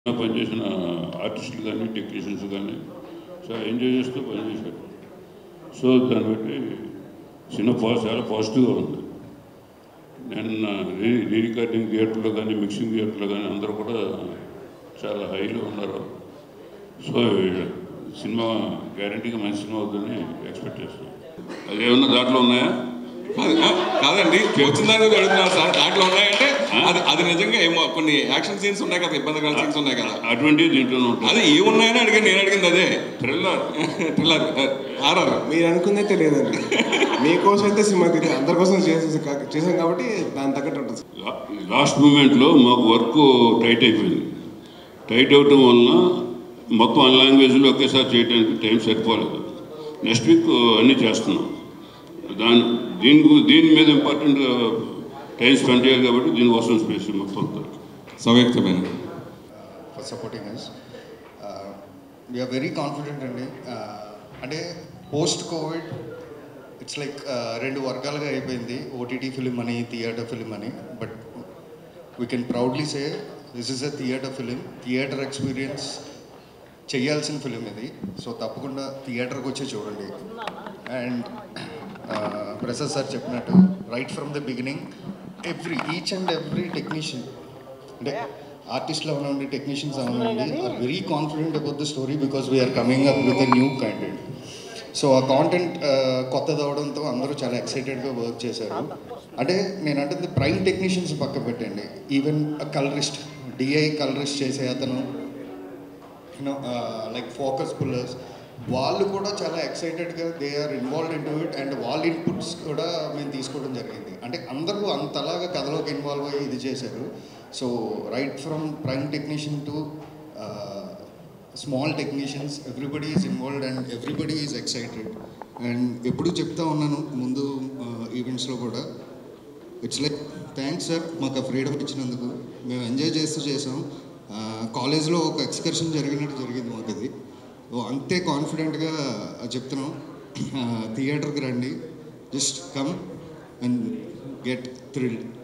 పనిచేసిన ఆర్టిస్టులు కానీ టెక్నీషియన్స్ కానీ చాలా ఎంజాయ్ చేస్తూ పనిచేశారు సో దాన్ని బట్టి సినిమా పా చాలా పాజిటివ్గా ఉంది నిన్న రీ రీ రికార్డింగ్ థియేటర్లో కానీ మిక్సింగ్ థియేటర్లో కానీ అందరూ కూడా చాలా హైలో ఉన్నారు సో సినిమా గ్యారంటీగా మంచి సినిమా అవుతుందని ఎక్స్పెక్ట్ చేస్తున్నాను అదేమన్నా దాంట్లో ఉన్నాయా కాదు, ఆ, కాదండి వచ్చిన దాని గురించి అడుగుతున్నారు సార్ దాంట్లో ఉన్నాయంటే అది అది నిజంగా ఏమో కొన్ని యాక్షన్ సీన్స్ ఉన్నాయి కదా ఇబ్బందికర సీన్స్ ఉన్నాయి కదా అటువంటివి దీంట్లోనే ఉంటాయి అది ఏ ఉన్నాయని అడిగాను నేను అడిగింది అదే థ్రిల్లర్ థ్రిల్లర్ ఆర్ఆర్ మీరు అనుకుందే తెలియదండి మీకోసం అయితే సినిమా తీరి అందరి కోసం చేసేసి చేసాం కాబట్టి దాని తగ్గట్టు ఉంటుంది లా- లాస్ట్ మూమెంట్లో మాకు వర్క్ టైట్ అయిపోయింది టైట్ అవటం వలన మొత్తం అన్ని లాంగ్వేజ్లో ఒకేసారి చేయడానికి టైం సరిపోలేదు నెక్స్ట్ వీక్ అన్నీ చేస్తున్నాం దాని దీని గు- దీని మీద ఇంపార్టెంట్ టైం స్పెండ్ చేయాలి కాబట్టి దీనికోసం స్పేస్ మొత్తం అంతా. సంయుక్తమైన for supporting us. Uh, we are very confident అండి Uh, అంటే పోస్ట్ కోవిడ్ ఇట్స్ లైక్ రెండు వర్గాలుగా అయిపోయింది ఓటీటీ ఫిలిం అని థియేటర్ ఫిలిం అని but we can proudly say this is a theatre film theatre experience చేయాల్సిన ఫిలిం ఇది సో తప్పకుండా థియేటర్కి వచ్చి చూడండి అండ్ ప్రసాద్ సార్ చెప్పినట్టు right from the beginning every each and every technician అంటే ఆర్టిస్ట్లో అవనండి టెక్నీషియన్స్ అవనండి are very confident about the story because we are coming up with a new content so ఆ కాంటెంట్ కొత్తది అవడంతో అందరూ చాలా ఎక్సైటెడ్గా వర్క్ చేశారు అంటే నేను అంటే ప్రైమ్ టెక్నీషియన్స్ పక్క పెట్టండి ఈవెన్ కలరిస్ట్ డిఐ కలరిస్ట్ చేసే అతను యూనో లైక్ ఫోకస్ పుల్లర్స్ వాళ్ళు కూడా చాలా ఎక్సైటెడ్గా they are involve in to it and వాళ్ళ ఇన్పుట్స్ కూడా మేము తీసుకోవడం జరిగింది అంటే అందరూ అంతలాగా కథలోకి ఇన్వాల్వ్ అయ్యి ఇది చేశారు so right from prime technician to small technicians everybody is involved and everybody is excited and ఎప్పుడు చెప్తా ఉన్నాను ముందు ఈవెంట్స్లో కూడా ఇట్స్ లైక్ థ్యాంక్స్ సార్ మాకు ఆ ఫ్రీడమ్ ఇచ్చినందుకు మేము ఎంజాయ్ చేస్తూ చేసాం కాలేజ్లో ఒక ఎక్స్కర్షన్ జరిగినట్టు జరిగింది మాకు అది ఓ అంతే కాన్ఫిడెంట్గా చెప్తున్నాం థియేటర్కి రండి just come and get thrilled